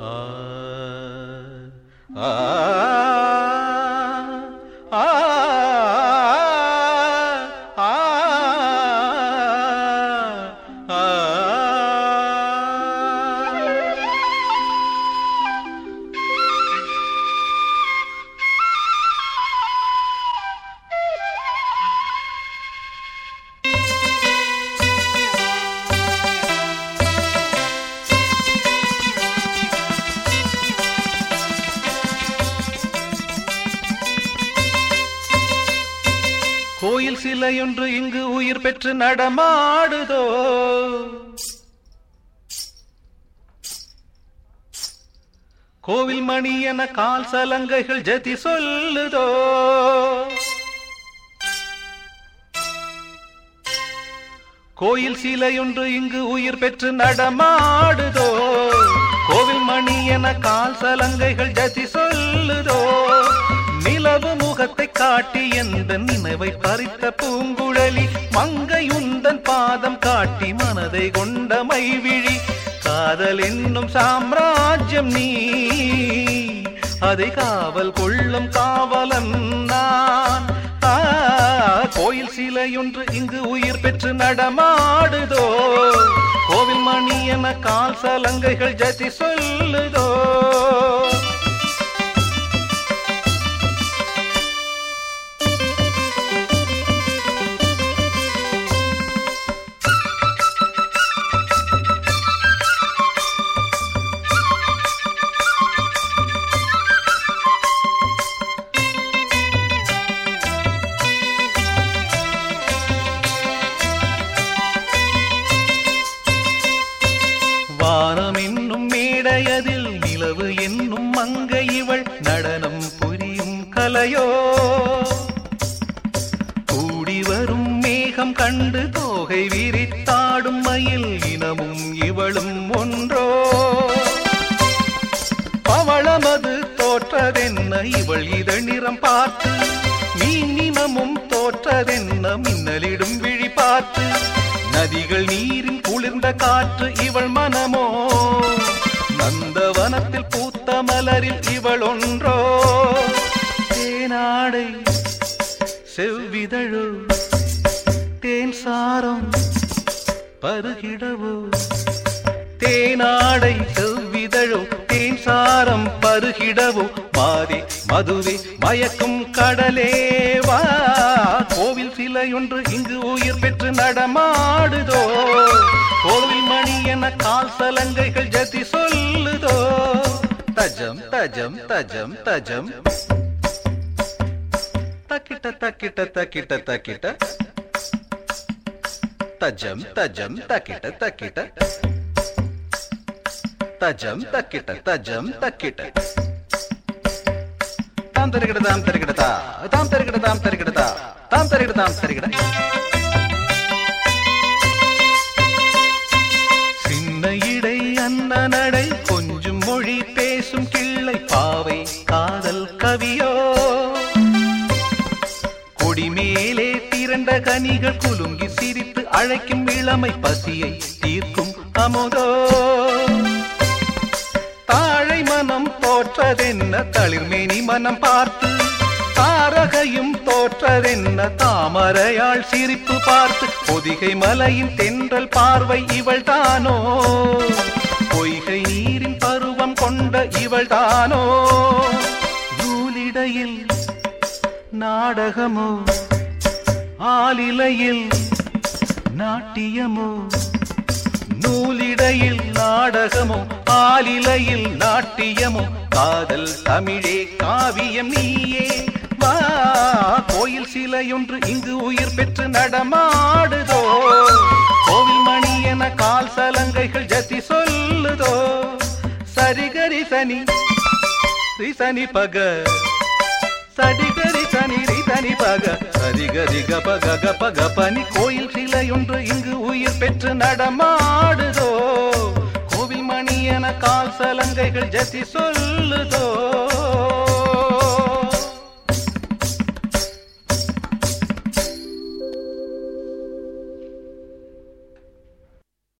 ஆ ஆ ஆ ஆ ஆ கோயில் சிலையொன்று இங்கு உயிர் பெற்று நடமாடுதோ கோவில் மணி என கால் சலங்கைகள் ஜதி சொல்லுதோ கோயில் சிலையொன்று இங்கு உயிர் பெற்று நடமாடுதோ கோவில் மணி என கால் சலங்கைகள் ஜதி சொல்லுதோ நிலவு முகத்தை காட்டி எந்த நினைவை பறித்த பூங்குழலி மங்கை உந்தன் பாதம் காட்டி மனதை கொண்ட மைவிழி காதல் என்னும் சாம்ராஜ்யம் நீ அதை காவல் கொள்ளும் காவலன் நான் ஆ, கோயில் சிலையொன்று இங்கு உயிர் பெற்று நடமாடுதோ கோவில் மணி என கால் சலங்கைகள் ஜதி சொல்லுதோ வானம் என்னும் மேடையதில் நிலவு என்னும் மங்கை இவள் நடனம் புரியும் கலையோ கூடி வரும் மேகம் கண்டு தோகை விரித்தாடும் மயில் இனமும் இவளும் ஒன்றோ பவளமது தோற்றதென்ன இவள் இதழ் நிறம் பார்த்து மீனினமும் தோற்றதென்ன மின்னலிடும் விழி பார்த்து நதிகள் நீரின் குளிர்ந்த காற்று இவள் மனமோ நந்தவனத்தில் பூத்த மலரில் இவள் ஒன்றோ தேனாடை செவ்விதழோ தேன் சாரம் பருகிடவோ தேனாடை செவ்விதழோ தேன் சாரம் பருகிடவோ மாறி மதுவே மயக்கும் கடலேவா கோவில் சிலையொன்று இங்கு உயிர் பெற்று நடமாடுதோ கோவில் மணி என கால் சலங்கைகள் ஜதி சொல்லுதோ தஜம் தஜம் தஜம் தஜம் தக்கிட்ட தக்கிட்ட தக்கிட்ட தக்கிட்ட தஜம் தஜம் தக்கிட்ட தக்கிட்ட தஜம் தக்கிட்ட தஜம் தக்கிட்ட தாம் தருகிட தாம் தருகிட தா தாம் தருகிட தாம் தருகிட தா தாம் தருகிட தாம் தருகிட சின்ன இடை அன்ன நடை கொஞ்சம் மொழி பேசும் கிள்ளை பாவை காதல் கவியோ கொடி மேலே திரண்ட கனிகள் குலுங்கி சிரித்து அழைக்கும் இளமை பசியை தீர்க்கும் அமுதோ தாழை மனம் தோற்றதென்ன தளிர்மேனி மனம் பார்த்து தாரகையும் தோற்றதென்ன தாமரையாள் சிரிப்பு பார்த்து பொதிகை மலையின் தென்றல் பார்வை இவள் தானோ பொய்கை நீரின் பருவம் கொண்ட இவள் தானோ நூலிடையில் நாடகமோ ஆலிலையில் நாட்டியமோ நூலிடையில் நாடகமோ ஆலிலையில் நாட்டியமோ காதல் தமிழே காவியம் நீயே வா கோயில் சிலையொன்று இங்கு உயிர் பெற்று நடமாடுதோ கோவில் மணி என கால் சலங்கைகள் ஜதி சொல்லுதோ சரிகரி சனி ரிசனி பக சடிகரி சனி ரிதனி பக சரிகரி கப கக பக பனி கோயில் சிலையொன்று இங்கு உயிர் பெற்று நடமாடுதோ கோவில் மணி என கால் சலங்கைகள் ஜதி சொல்லுதோ